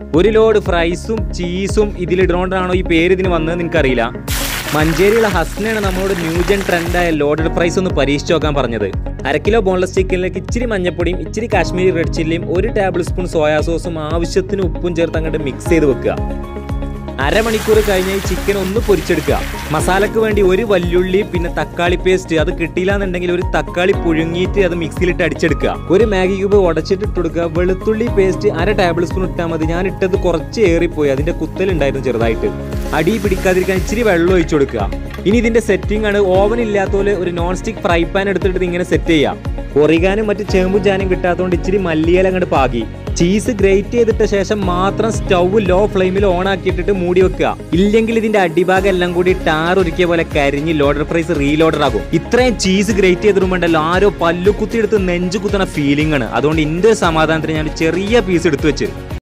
ഒരു ലോഡ് ഫ്രൈസും ചീസും ഇതിലിടുകൊണ്ടാണോ ഈ പേര് ഇതിന് വന്നതെന്ന് എനിക്കറിയില്ല മഞ്ചേരിയുള്ള ഹസ്നയാണ് നമ്മളോട് ന്യൂജൻ ട്രെൻഡായ ലോഡഡ് പ്രൈസ് ഒന്ന് പരീക്ഷിച്ച് നോക്കാൻ പറഞ്ഞത് അര കിലോ ബോൺലെസ് ചിക്കനിലേക്ക് ഇച്ചിരി മഞ്ഞപ്പൊടിയും ഇച്ചിരി കാശ്മീരി റെഡ് ചില്ലിയും ഒരു ടേബിൾ സ്പൂൺ സോയാ സോസും ആവശ്യത്തിന് ഉപ്പും ചേർത്ത് അങ്ങോട്ട് മിക്സ് ചെയ്ത് വെക്കുക അരമണിക്കൂർ കഴിഞ്ഞ് ഈ ചിക്കൻ ഒന്ന് പൊരിച്ചെടുക്കുക മസാലക്ക് വേണ്ടി ഒരു വല്യുള്ളി പിന്നെ തക്കാളി പേസ്റ്റ് അത് കിട്ടിയില്ല എന്നുണ്ടെങ്കിൽ ഒരു തക്കാളി പുഴുങ്ങിയിട്ട് അത് മിക്സിയിലിട്ട് അടിച്ചെടുക്കുക ഒരു മാഗി ക്യൂബ് ഉടച്ചിട്ട് ഇട്ട് കൊടുക്കുക വെളുത്തുള്ളി പേസ്റ്റ് അര ടേബിൾ സ്പൂൺ ഇട്ടാൽ മതി ഞാൻ ഇട്ടത് കുറച്ച് ഏറിപ്പോയി അതിന്റെ കുത്തലുണ്ടായിരുന്നു ചെറുതായിട്ട് അടി പിടിക്കാതിരിക്കാൻ ഇച്ചിരി വെള്ളം ഒഴിച്ചു കൊടുക്കുക ഇനി ഇതിന്റെ സെറ്റിംഗ് ആണ് ഓവൻ ഇല്ലാത്തപോലെ ഒരു നോൺ സ്റ്റിക് ഫ്രൈ പാൻ എടുത്തിട്ട് ഇത് ഇങ്ങനെ സെറ്റ് ചെയ്യാം ഒറിഗാനും മറ്റ് ചേമ്പും ജാനും കിട്ടാത്തതുകൊണ്ട് ഇച്ചിരി മല്ലിയില അങ്ങോട്ട് പാകി ചീസ് ഗ്രേറ്റ് ചെയ്തിട്ട ശേഷം മാത്രം സ്റ്റൗ ലോ ഫ്ലെയിമിൽ ഓൺ ആക്കിയിട്ടിട്ട് മൂടി വെക്കുക ഇല്ലെങ്കിൽ ഇതിന്റെ അടിഭാഗം എല്ലാം കൂടി ടാർ ഒരുക്കിയ പോലെ കരിഞ്ഞ് ലോഡർ പ്രൈസ് റീലോഡർ ആകും ഇത്രയും ചീസ് ഗ്രേറ്റ് ചെയ്തിടുമ്പോണ്ടല്ലോ ആരോ പല്ലു കുത്തിയെടുത്ത് നെഞ്ചു കുത്തണ ഫീലിംഗ് ആണ് അതുകൊണ്ട് ഇന്റെ സമാധാനത്തിന് ഞാൻ ഒരു ചെറിയ പീസ് എടുത്തു വെച്ച്